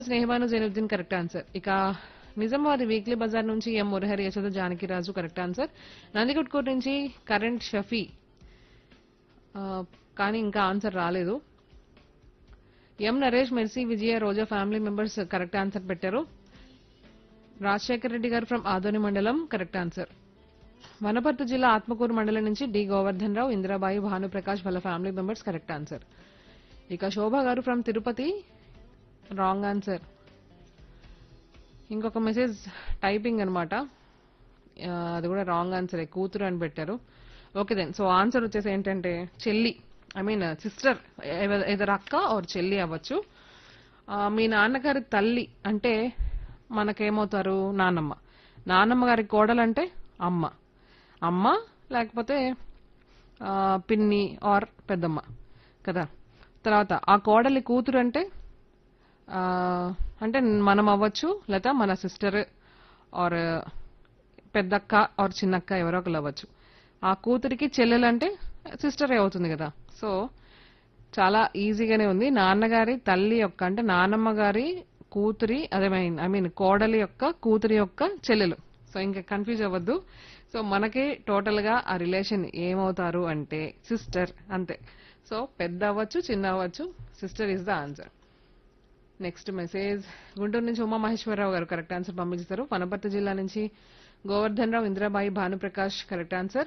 Sneha Banu Zainuddin correct answer ఇక Nizamabad weekly బజార్ నుంచి M Murahari Yashoda Janakiraju correct answer Nandikotkur నుంచి కరెంట్ షఫీ ఆ, కానీ ఇంకా ఆన్సర్ రాలేదు M Naresh Mercy Vijaya Roja family members correct answer పెట్టారు రాజశేఖర్ రెడ్డి గారు ఫ్రమ్ ఆదోని మండలం కరెక్ట్ ఆన్సర్ వనపర్తి జిల్లా ఆత్మకూరు మండలం నుంచి డి గోవర్ధన్ రావు ఇందిరాబాయి భానుప్రకాష్ వాళ్ళ ఫ్యామిలీ మెంబర్స్ కరెక్ట్ ఆన్సర్ ఇక శోభ గారు ఫ్రమ్ తిరుపతి రాంగ్ ఆన్సర్ ఇంకొక మెసేజ్ టైపింగ్ అనమాట అది కూడా రాంగ్ ఆన్సర్ కూతురు అని పెట్టారు ఓకే దెన్ సో ఆన్సర్ వచ్చేసి ఏంటంటే చెల్లి ఐ మీన్ సిస్టర్ ఏదర్ అక్క ఆర్ చెల్లి అవ్వచ్చు ఆ, మీ నాన్నగారి తల్లి అంటే మనకేమవుతారు నాన్నమ్మ నాన్నమ్మ గారి కోడలు అంటే అమ్మ అమ్మ లేకపోతే ఆ, పిన్ని ఆర్ పెద్దమ్మ కదా తర్వాత ఆ కోడలి కూతురు అంటే ఆ, అంటే మనం అవ్వచ్చు లేదా మన సిస్టర్ ఆర్ పెద్దక్క ఆర్ చిన్నక్క ఎవరో ఒకరు అవ్వచ్చు ఆ కూతురికి చెల్లెలంటే సిస్టరే అవుతుంది కదా సో చాలా ఈజీగానే ఉంది నాన్నగారి తల్లి యొక్క అంటే నాన్నమ్మ గారి కూతురి అదే ఐ మీన్ కోడలి యొక్క కూతురి యొక్క చెల్లెలు సో ఇంకా కన్ఫ్యూజ్ అవ్వద్దు సో మనకి టోటల్ గా ఆ రిలేషన్ ఏమవుతారు అంటే సిస్టర్ అంతే సో పెద్ద అవ్వచ్చు చిన్న అవ్వచ్చు sister is the answer next message Guntur నుంచి ఉమా మహేశ్వరరావు గారు కరెక్ట్ ఆన్సర్ పంపించారు వనపర్తి జిల్లా నుంచి Govardhan Rao Indirabai Bhanuprakash correct answer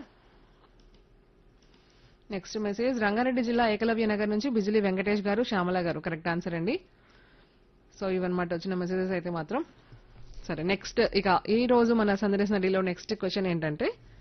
next message Rangareddy జిల్లా ఏకలవ్య నగర్ నుంచి బిజిలి వెంకటేష్ గారు శ్యామల గారు కరెక్ట్ ఆన్సర్ అండి సో ఇవన్నమాట వచ్చిన మెసేజెస్ అయితే మాత్రం సరే నెక్స్ట్ ఇక ఈ రోజు మన సందర్శన నడిలో నెక్స్ట్ క్వశ్చన్ ఏంటంటే